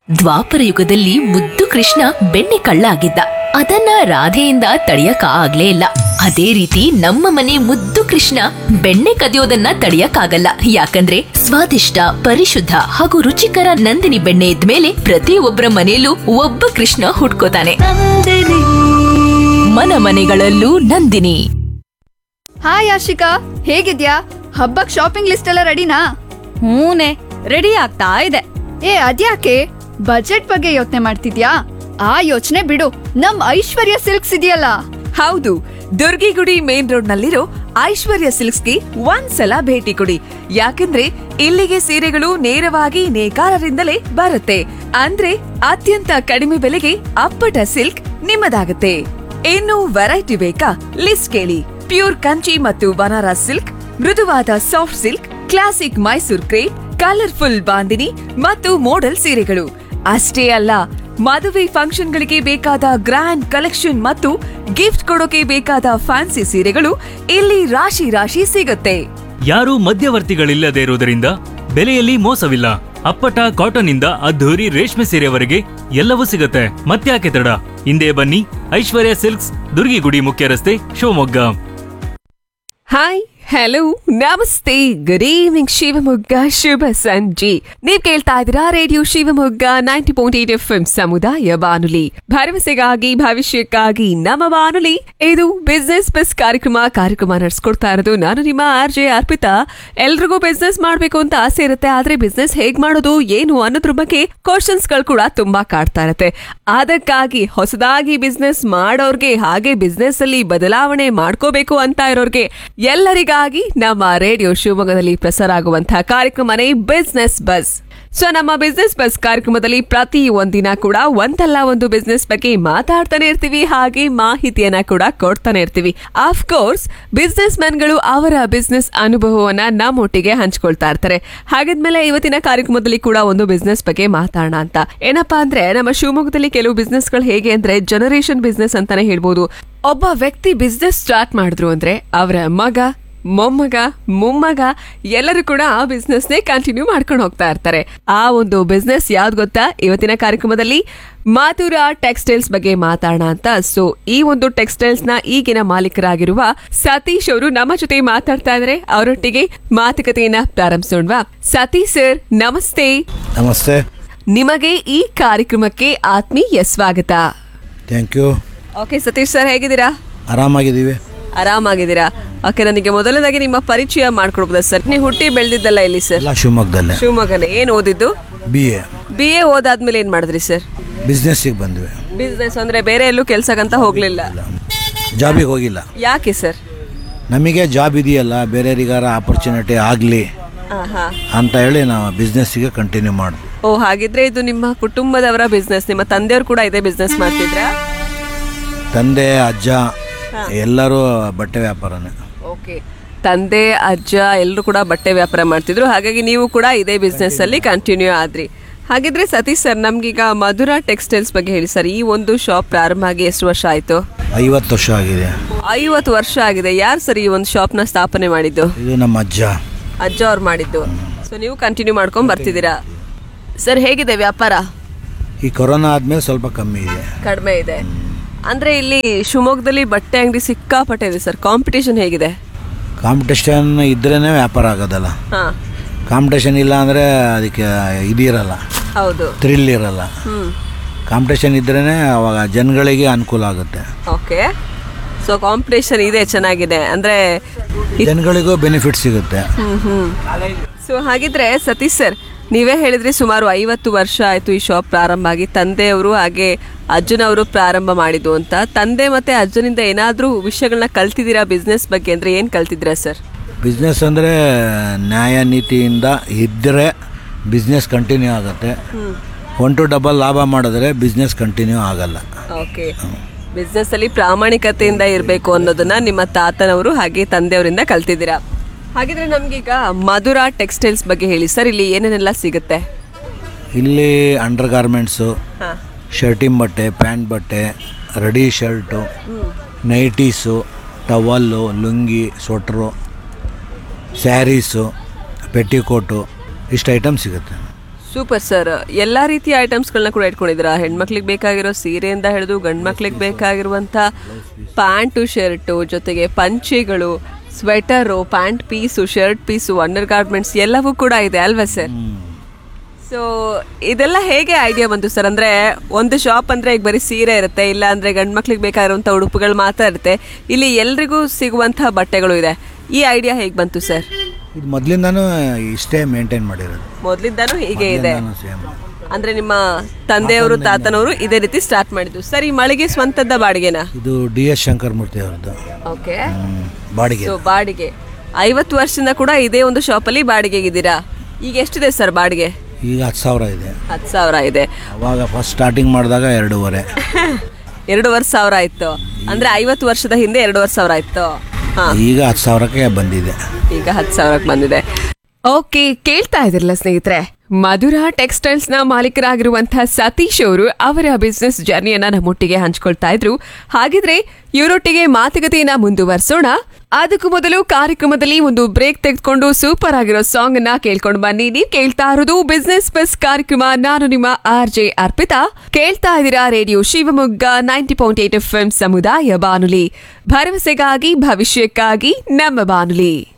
ದ್ವಾಪರ ಯುಗದಲ್ಲಿ ಮುದ್ದು ಕೃಷ್ಣ ಬೆಣ್ಣೆ ಕಳ್ಳ ಆಗಿದ್ದ ಅದನ್ನ ರಾಧೆಯಿಂದ ತಡೆಯಕ ಆಗ್ಲೇ ಇಲ್ಲ ಅದೇ ರೀತಿ ನಮ್ಮ ಮನೆ ಮುದ್ದು ಕೃಷ್ಣ ಬೆಣ್ಣೆ ಕದಿಯೋದನ್ನ ತಡೆಯಕ್ಕಾಗಲ್ಲ ಯಾಕಂದ್ರೆ ಸ್ವಾದಿಷ್ಟ ಪರಿಶುದ್ಧ ಹಾಗೂ ರುಚಿಕರ ನಂದಿನಿ ಬೆಣ್ಣೆ ಇದ್ಮೇಲೆ ಪ್ರತಿಯೊಬ್ಬರ ಮನೆಯಲ್ಲೂ ಒಬ್ಬ ಕೃಷ್ಣ ಹುಟ್ಕೋತಾನೆ ಮನ ಮನೆಗಳಲ್ಲೂ ನಂದಿನಿ ಹಾಯ್ ಆಶಿಕಾ ಹೇಗಿದ್ಯಾ ಹಬ್ಬಕ್ ಶಾಪಿಂಗ್ ಲಿಸ್ಟ್ ಎಲ್ಲ ರೆಡಿನಾ ಹೂನೆ ರೆಡಿ ಆಗ್ತಾ ಇದೆ ಏ ಅದ್ಯಾಕೆ ಬಜೆಟ್ ಬಗ್ಗೆ ಯೋಚನೆ ಮಾಡ್ತಿದ್ಯಾ ಆ ಯೋಚನೆ ಬಿಡು ನಮ್ ಐಶ್ವರ್ಯ ಸಿಲ್ಕ್ಸ್ ಇದೆಯಲ್ಲ ಹೌದು ದುರ್ಗಿಗುಡಿ ಮೇನ್ ರೋಡ್ ನಲ್ಲಿರೋ ಐಶ್ವರ್ಯ ಸಿಲ್ಕ್ಸ್ಗೆ ಒಂದ್ಸಲ ಭೇಟಿ ಕೊಡಿ ಯಾಕಂದ್ರೆ ಇಲ್ಲಿಗೆ ಸೀರೆಗಳು ನೇರವಾಗಿ ನೇಕಾರರಿಂದಲೇ ಬರುತ್ತೆ ಅಂದ್ರೆ ಅತ್ಯಂತ ಕಡಿಮೆ ಬೆಲೆಗೆ ಅಪ್ಪಟ ಸಿಲ್ಕ್ ನಿಮ್ಮದಾಗುತ್ತೆ ಇನ್ನು ವೆರೈಟಿ ಬೇಕಾ ಲಿಸ್ಟ್ ಕೇಳಿ ಪ್ಯೂರ್ ಕಂಚಿ ಮತ್ತು ಬನಾರಸ್ ಸಿಲ್ಕ್ ಮೃದುವಾದ soft silk classic Mysore crepe colourful bandhani ಮತ್ತು ಮೋಡಲ್ ಸೀರೆಗಳು ಅಷ್ಟೇ ಅಲ್ಲ ಮದುವೆ ಫಂಕ್ಷನ್ಗಳಿಗೆ ಬೇಕಾದ ಗ್ರ್ಯಾಂಡ್ ಕಲೆಕ್ಷನ್ ಮತ್ತು ಗಿಫ್ಟ್ ಕೊಡೋಕೆ ಬೇಕಾದ ಫ್ಯಾನ್ಸಿ ಸೀರೆಗಳು ಇಲ್ಲಿ ರಾಶಿ ರಾಶಿ ಸಿಗುತ್ತೆ ಯಾರೂ ಮಧ್ಯವರ್ತಿಗಳಿಲ್ಲದೆ ಇರುವುದರಿಂದ ಬೆಲೆಯಲ್ಲಿ ಮೋಸವಿಲ್ಲ ಅಪ್ಪಟ ಕಾಟನ್ ಇಂದ ಅದ್ಧೂರಿ ರೇಷ್ಮೆ ಸೀರೆವರೆಗೆ ಎಲ್ಲವೂ ಸಿಗುತ್ತೆ ಮತ್ತ್ಯಾಕೆ ತಡ ಹಿಂದೆ ಬನ್ನಿ ಐಶ್ವರ್ಯ ಸಿಲ್ಕ್ಸ್ ದುರ್ಗಿಗುಡಿ ಮುಖ್ಯ ರಸ್ತೆ ಶಿವಮೊಗ್ಗ ಹಾಯ್ ಹಲೋ ನಮಸ್ತೆ ಗುಡ್ ಈವ್ನಿಂಗ್ ಶಿವಮೊಗ್ಗ ಶುಭ ಸಂಜೆ ನೀವ್ ಕೇಳ್ತಾ ಇದ್ದೀರಾ radio Shivamogga ninety point eight F M ಸಮುದಾಯ ಬಾನುಲಿ ಭರವಸೆಗಾಗಿ ಭವಿಷ್ಯಕ್ಕಾಗಿ ನಮ್ಮ ಬಾನುಲಿ ಇದು ಬಿಸ್ನೆಸ್ ಬಸ್ ಕಾರ್ಯಕ್ರಮ ಕಾರ್ಯಕ್ರಮ ನಡೆಸ್ಕೊಡ್ತಾ ಇರೋದು ನಾನು ನಿಮ್ಮ ಆರ್ ಜೆ ಅರ್ಪಿತಾ ಎಲ್ರಿಗೂ ಬಿಸ್ನೆಸ್ ಮಾಡ್ಬೇಕು ಅಂತ ಆಸೆ ಇರುತ್ತೆ ಆದ್ರೆ ಬಿಸ್ನೆಸ್ ಹೇಗ್ ಮಾಡೋದು ಏನು ಅನ್ನೋದ್ರ ಬಗ್ಗೆ ಕ್ವಶನ್ಸ್ ಗಳು ಕೂಡ ತುಂಬಾ ಕಾಡ್ತಾ ಇರುತ್ತೆ ಅದಕ್ಕಾಗಿ ಹೊಸದಾಗಿ ಬಿಸ್ನೆಸ್ ಮಾಡೋರ್ಗೆ ಹಾಗೆ ಬಿಸ್ನೆಸ್ ಅಲ್ಲಿ ಬದಲಾವಣೆ ಮಾಡ್ಕೋಬೇಕು ಅಂತ ಇರೋರ್ಗೆ ಎಲ್ಲರಿಗಾಗಿ ನಮ್ಮ ರೇಡಿಯೋ ಶಿವಮೊಗ್ಗದಲ್ಲಿ ಪ್ರಸಾರ ಆಗುವಂತಹ ಕಾರ್ಯಕ್ರಮನೇ ಬಿಸ್ನೆಸ್ ಬಸ್ ಸೊ ನಮ್ಮ ಬಿಸ್ನೆಸ್ ಬಸ್ ಕಾರ್ಯಕ್ರಮದಲ್ಲಿ ಪ್ರತಿ ಒಂದಿನ ಕೂಡ ಒಂದಲ್ಲ ಒಂದು ಬಿಸ್ನೆಸ್ ಬಗ್ಗೆ ಮಾತಾಡ್ತಾನೆ ಇರ್ತೀವಿ ಹಾಗೆ ಮಾಹಿತಿಯನ್ನ ಕೂಡ ಕೊಡ್ತಾನೆ ಇರ್ತೀವಿ ಆಫ್ ಕೋರ್ಸ್ ಬಿಸ್ನೆಸ್ ಮ್ಯಾನ್ಗಳು ಅವರ ಬಿಸ್ನೆಸ್ ಅನುಭವವನ್ನ ನಮ್ಮೊಟ್ಟಿಗೆ ಹಂಚ್ಕೊಳ್ತಾ ಇರ್ತಾರೆ ಹಾಗಿದ್ಮೇಲೆ ಇವತ್ತಿನ ಕಾರ್ಯಕ್ರಮದಲ್ಲಿ ಕೂಡ ಒಂದು ಬಿಸ್ನೆಸ್ ಬಗ್ಗೆ ಮಾತಾಡೋಣ ಅಂತ ಏನಪ್ಪಾ ಅಂದ್ರೆ ನಮ್ಮ ಶಿವಮೊಗ್ಗದಲ್ಲಿ ಕೆಲವು ಬಿಸ್ನೆಸ್ ಗಳು ಹೇಗೆ ಅಂದ್ರೆ ಜನರೇಷನ್ ಬಿಸ್ನೆಸ್ ಅಂತಾನೆ ಹೇಳ್ಬೋದು ಒಬ್ಬ ವ್ಯಕ್ತಿ ಬಿಸ್ನೆಸ್ ಸ್ಟಾರ್ಟ್ ಮಾಡಿದ್ರು ಅಂದ್ರೆ ಅವರ ಮಗ ಮೊಮ್ಮಗ ಮೊಮ್ಮಗ ಎಲ್ಲರೂ ಕೂಡ ಆ ಬಿಸ್ನೆಸ್ ನೇ ಕಂಟಿನ್ಯೂ ಮಾಡ್ಕೊಂಡು ಹೋಗ್ತಾ ಇರ್ತಾರೆ ಆ ಒಂದು ಬಿಸ್ನೆಸ್ ಯಾವ್ದು ಗೊತ್ತಾ ಇವತ್ತಿನ ಕಾರ್ಯಕ್ರಮದಲ್ಲಿ ಮಾಥುರ ಟೆಕ್ಸ್ಟೈಲ್ಸ್ ಬಗ್ಗೆ ಮಾತಾಡೋಣ ಅಂತ ಸೊ ಈ ಒಂದು ಟೆಕ್ಸ್ಟೈಲ್ಸ್ ನ ಈಗಿನ ಮಾಲೀಕರಾಗಿರುವ ಸತೀಶ್ ಅವರು ನಮ್ಮ ಜೊತೆ ಮಾತಾಡ್ತಾ ಇದ್ರೆ ಅವರೊಟ್ಟಿಗೆ ಮಾತುಕತೆಯನ್ನ ಪ್ರಾರಂಭಿಸೋಣವಾ ಸತೀಶ್ ಸರ್ ನಮಸ್ತೆ ನಮಸ್ತೆ ನಿಮಗೆ ಈ ಕಾರ್ಯಕ್ರಮಕ್ಕೆ ಆತ್ಮೀಯ ಸ್ವಾಗತ thank you okay Satish sir ಹೇಗಿದ್ದೀರಾ ಆರಾಮಾಗಿದ್ದೀವಿ ಆರಾಮಾಗಿದ್ದೀರಾ ಓಕೆ ನನಗೆ ಮೊದಲನೇದಾಗಿ ನಿಮ್ಮ ಪರಿಚಯ ಮಾಡ್ಕೊಡ್ಬೋದಾ ಸರ್ ನೀವು ಹುಟ್ಟಿ ಬೆಳೆದಿದ್ದಲ್ಲ ಇಲ್ಲಿ ಸರ್ ಎಲ್ಲ ಶಿವಮೊಗ್ಗದಲ್ಲೇ ಶಿವಮೊಗ್ಗನೇ ಏನು ಓದಿದ್ದು ಬಿ ಎ ಬಿ ಎ ಓದಾದ್ಮೇಲೆ ಏನು ಮಾಡಿದ್ರಿ ಸರ್ ಬಿಸ್ನೆಸ್ಸಿಗೆ ಬಂದ್ವಿ ಬಿಸ್ನೆಸ್ ಅಂದ್ರೆ ಬೇರೆ ಎಲ್ಲೂ ಕೆಲ್ಸಕ್ಕಂತ ಹೋಗ್ಲಿಲ್ಲ ಜಾಬಿಗೆ ಹೋಗಿಲ್ಲ ಯಾಕೆ ಸರ್ ನಮಗೆ ಜಾಬ್ ಇದೆಯಲ್ಲ ಬೇರೆಯವರಿಗಾರ ಆಪರ್ಚುನಿಟಿ ಆಗಲಿ ಅಂತ ಹೇಳಿ ನಾವು ಬಿಸ್ನೆಸ್ಸಿಗೆ ಕಂಟಿನ್ಯೂ ಮಾಡಿದ್ವಿ ಓ ಹಾಗಿದ್ರೆ ಇದು ನಿಮ್ಮ ಕುಟುಂಬದವರ ಬಿಸ್ನೆಸ್ ನಿಮ್ಮ ತಂದೆಯವರು ಕೂಡ ಇದೇ ಬಿಸ್ನೆಸ್ ಮಾಡ್ತಿದ್ರಾ ತಂದೆ ಅಜ್ಜ ಎಲ್ಲರೂ ಬಟ್ಟೆ ವ್ಯಾಪಾರನೇ ಓಕೆ ತಂದೆ ಅಜ್ಜ ಎಲ್ಲರೂ ಕೂಡ ಬಟ್ಟೆ ವ್ಯಾಪಾರ ಮಾಡ್ತಿದ್ರು ಹಾಗಾಗಿ ನೀವು ಕೂಡ ಇದೇ ಬಿಸ್ನೆಸ್ ಅಲ್ಲಿ ಕಂಟಿನ್ಯೂ ಆದ್ರಿ ಹಾಗಿದ್ರೆ ಸತೀಶ್ ಸರ್ ನಮ್ಗೀಗ ಮಧುರಾ ಟೆಕ್ಸ್ಟೈಲ್ಸ್ ಬಗ್ಗೆ ಹೇಳಿ ಸರ್ ಈ ಒಂದು ಶಾಪ್ ಪ್ರಾರಂಭ ಆಗಿ ಎಷ್ಟು ವರ್ಷ ಆಯ್ತು ಐವತ್ತು ವರ್ಷ ಆಗಿದೆ ಐವತ್ತು ವರ್ಷ ಆಗಿದೆ ಯಾರು ಸರ್ ಈ ಒಂದು ಶಾಪ್ನ ಸ್ಥಾಪನೆ ಮಾಡಿದ್ದು ಇದು ನಮ್ಮ ಅಜ್ಜ ಅಜ್ಜ ಅವ್ರು ಮಾಡಿದ್ದು ಸೊ ನೀವು ಕಂಟಿನ್ಯೂ ಮಾಡ್ಕೊಂಡ್ ಬರ್ತಿದ್ದೀರಾ ಸರ್ ಹೇಗಿದೆ ವ್ಯಾಪಾರ ಈ ಕೊರೋನಾ ಆದಮೇಲೆ ಸ್ವಲ್ಪ ಕಮ್ಮಿ ಇದೆ ಕಡಿಮೆ ಇದೆ ಅಂದ್ರೆ ಇಲ್ಲಿ ಶಿವಮೊಗ್ಗದಲ್ಲಿ ಬಟ್ಟೆ ಅಂಗಡಿ ಸಿಕ್ಕಾಪಟ್ಟೆ ಇದೆ ಸರ್ ಕಾಂಪಿಟೇಷನ್ ಹೇಗಿದೆ ಕಾಂಪಿಟೇಷನ್ ಇದ್ರೇ ವ್ಯಾಪಾರ ಆಗೋದಲ್ಲ ಹಾ ಕಾಂಪಿಟೇಷನ್ ಇಲ್ಲ ಅಂದರೆ ಅದಕ್ಕೆ ಇದಿರಲ್ಲ ಹೌದು ಥ್ರಿಲ್ ಇರಲ್ಲ ಹ್ಮ್ ಕಾಂಪಿಟೇಷನ್ ಇದ್ರೇ ಅವಾಗ ಜನಗಳಿಗೆ ಅನುಕೂಲ ಆಗುತ್ತೆ ಓಕೆ ಸೊ ಕಾಂಪಿಟೇಷನ್ ಇದೆ ಚೆನ್ನಾಗಿದೆ ಅಂದ್ರೆ ಜನಗಳಿಗೂ ಬೆನಿಫಿಟ್ ಸಿಗುತ್ತೆ ಸೊ ಹಾಗಿದ್ರೆ ಸತೀಶ್ ಸರ್ ನೀವೇ ಹೇಳಿದ್ರಿ ಸುಮಾರು ಐವತ್ತು ವರ್ಷ ಆಯ್ತು ಈ ಶಾಪ್ ಪ್ರಾರಂಭ ಆಗಿ ತಂದೆಯವರು ಹಾಗೆ ಅಜ್ಜನವರು ಪ್ರಾರಂಭ ಮಾಡಿದ್ದು ಅಂತ ತಂದೆ ಮತ್ತೆ ಅಜ್ಜನಿಂದ ಏನಾದ್ರೂ ವಿಷಯಗಳನ್ನ ಕಲ್ತಿದ್ದೀರಾ ಬಿಸ್ನೆಸ್ ಬಗ್ಗೆ ಅಂದ್ರೆ ಏನ್ ಕಲ್ತಿದ್ದೀರಾ ಸರ್ ಬಿಸ್ನೆಸ್ ಅಂದರೆ ನ್ಯಾಯ ನೀತಿಯಿಂದ ಇದ್ದರೆ ಬಿಸ್ನೆಸ್ ಕಂಟಿನ್ಯೂ ಆಗುತ್ತೆ ಒನ್ ಟು ಡಬಲ್ ಲಾಭ ಮಾಡಿದ್ರೆ ಬಿಸ್ನೆಸ್ ಕಂಟಿನ್ಯೂ ಆಗಲ್ಲ ಓಕೆ ಬಿಸ್ನೆಸ್ ಅಲ್ಲಿ ಪ್ರಾಮಾಣಿಕತೆಯಿಂದ ಇರಬೇಕು ಅನ್ನೋದನ್ನ ನಿಮ್ಮ ತಾತನವರು ಹಾಗೆ ತಂದೆಯವರಿಂದ ಕಲ್ತಿದ್ದೀರಾ ಹಾಗಿದ್ರೆ ನಮ್ಗೀಗ ಮಧುರಾ ಟೆಕ್ಸ್ಟೈಲ್ಸ್ ಬಗ್ಗೆ ಹೇಳಿ ಸರ್ ಇಲ್ಲಿ ಏನೇನೆಲ್ಲ ಸಿಗುತ್ತೆ ಇಲ್ಲಿ ಅಂಡರ್ ಗಾರ್ಮೆಂಟ್ಸು ಹಾ ಶರ್ಟಿಂಗ್ ಬಟ್ಟೆ ಪ್ಯಾಂಟ್ ಬಟ್ಟೆ ready shirt nighties towel lungi sweater sarees petticoat ಇಷ್ಟು ಐಟಮ್ ಸಿಗುತ್ತೆ ಸೂಪರ್ ಸರ್ ಎಲ್ಲಾ ರೀತಿಯ ಐಟಮ್ಸ್ಗಳನ್ನ ಕೂಡ ಇಟ್ಕೊಂಡಿದ್ದೀರಾ ಹೆಣ್ಮಕ್ಳಿಗೆ ಬೇಕಾಗಿರೋ ಸೀರೆಯಿಂದ ಹಿಡಿದು ಗಂಡ್ ಮಕ್ಳಿಗೆ ಬೇಕಾಗಿರುವಂತ ಪ್ಯಾಂಟು ಶರ್ಟು ಜೊತೆಗೆ ಪಂಚೆಗಳು sweater pant piece shirt piece under garments ಎಲ್ಲವೂ ಕೂಡ ಇದೆ ಅಲ್ವಾ ಸರ್ ಸೊ ಇದೆಲ್ಲ ಹೇಗೆ ಐಡಿಯಾ ಬಂತು ಸರ್ ಅಂದ್ರೆ ಒಂದು ಶಾಪ್ ಅಂದ್ರೆ ಈಗ ಬರೀ ಸೀರೆ ಇರುತ್ತೆ ಇಲ್ಲ ಅಂದ್ರೆ ಗಂಡ್ ಮಕ್ಳಿಗೆ ಬೇಕಾಗಿರುವಂತ ಉಡುಪುಗಳು ಮಾತ್ರ ಇರುತ್ತೆ ಇಲ್ಲಿ ಎಲ್ರಿಗೂ ಸಿಗುವಂತಹ ಬಟ್ಟೆಗಳು ಇದೆ ಈ ಐಡಿಯಾ ಹೇಗೆ ಬಂತು ಸರ್ ಇದು ಮೊದಲಿಂದನೂ ಇಷ್ಟೇ ಮೇಂಟೈನ್ ಮಾಡಿರೋದು ಮೊದ್ಲಿಂದಾನು ಹೀಗೆ ಇದೆ ಸೇಮ್ ಅಂದ್ರೆ ನಿಮ್ಮ ತಂದೆಯವರು ತಾತನವರು ಇದೇ ರೀತಿ ಸ್ಟಾರ್ಟ್ ಮಾಡಿದ್ದು ಸರ್ ಈ ಮಳಿಗೆ ಸ್ವಂತದ ಬಾಡಿಗೆನಾ ಇದು ಡಿ ಎಸ್ ಶಂಕರಮೂರ್ತಿ ಅವ್ರದ್ದು ಓಕೆ ಹ್ಮ್, ಬಾಡಿಗೆ ಸೊ ಬಾಡಿಗೆ ಐವತ್ತು ವರ್ಷದಿಂದ ಕೂಡ ಇದೇ ಒಂದು ಶಾಪಲ್ಲಿ ಬಾಡಿಗೆಗಿದ್ದೀರಾ ಈಗ ಎಷ್ಟಿದೆ ಸರ್ ಬಾಡಿಗೆ ಈಗ ಹತ್ತು ಸಾವಿರ ಇದೆ ಹತ್ತು ಸಾವಿರ ಇದೆ ಅವಾಗ ಫಸ್ಟ್ ಸ್ಟಾರ್ಟಿಂಗ್ ಮಾಡಿದಾಗ ಎರಡೂವರೆ ಎರಡೂವರೆ ಸಾವಿರ ಆಯ್ತು ಅಂದ್ರೆ ಐವತ್ತು ವರ್ಷದ ಹಿಂದೆ ಎರಡೂವರೆ ಸಾವಿರ ಆಯ್ತು ಹಾ ಈಗ ಹತ್ತು ಸಾವಿರಕ್ಕೆ ಬಂದಿದೆ ಈಗ ಹತ್ತು ಸಾವಿರಕ್ಕೆ ಬಂದಿದೆ ಓಕೆ ಕೇಳ್ತಾ ಇದ್ರಲ್ಲ ಸ್ನೇಹಿತರೆ ಮಧುರಾ ಟೆಕ್ಸ್ಟೈಲ್ಸ್ ನ ಮಾಲೀಕರಾಗಿರುವಂತಹ ಸತೀಶ್ ಅವರು ಅವರ ಬಿಸ್ನೆಸ್ ಜರ್ನಿಯನ್ನ ನಮ್ಮೊಟ್ಟಿಗೆ ಹಂಚ್ಕೊಳ್ತಾ ಇದ್ರು ಹಾಗಿದ್ರೆ ಇವರೊಟ್ಟಿಗೆ ಮಾತುಕತೆಯನ್ನ ಮುಂದುವರಿಸೋಣ ಅದಕ್ಕೂ ಮೊದಲು ಕಾರ್ಯಕ್ರಮದಲ್ಲಿ ಒಂದು ಬ್ರೇಕ್ ತೆಗೆದುಕೊಂಡು ಸೂಪರ್ ಆಗಿರೋ ಸಾಂಗ್ ಅನ್ನ ಕೇಳ್ಕೊಂಡು ಬನ್ನಿ ನೀವು ಕೇಳ್ತಾ ಇರೋದು ಬಿಸ್ನೆಸ್ ಬಸ್ ಕಾರ್ಯಕ್ರಮ ನಾನು ನಿಮ್ಮ ಆರ್ ಜೆ ಅರ್ಪಿತಾ ಕೇಳ್ತಾ ಇದ್ದೀರಾ radio Shivamogga ninety point eight F ಸಮುದಾಯ ಬಾನುಲಿ ಭರವಸೆಗಾಗಿ ಭವಿಷ್ಯಕ್ಕಾಗಿ ನಮ್ಮ ಬಾನುಲಿ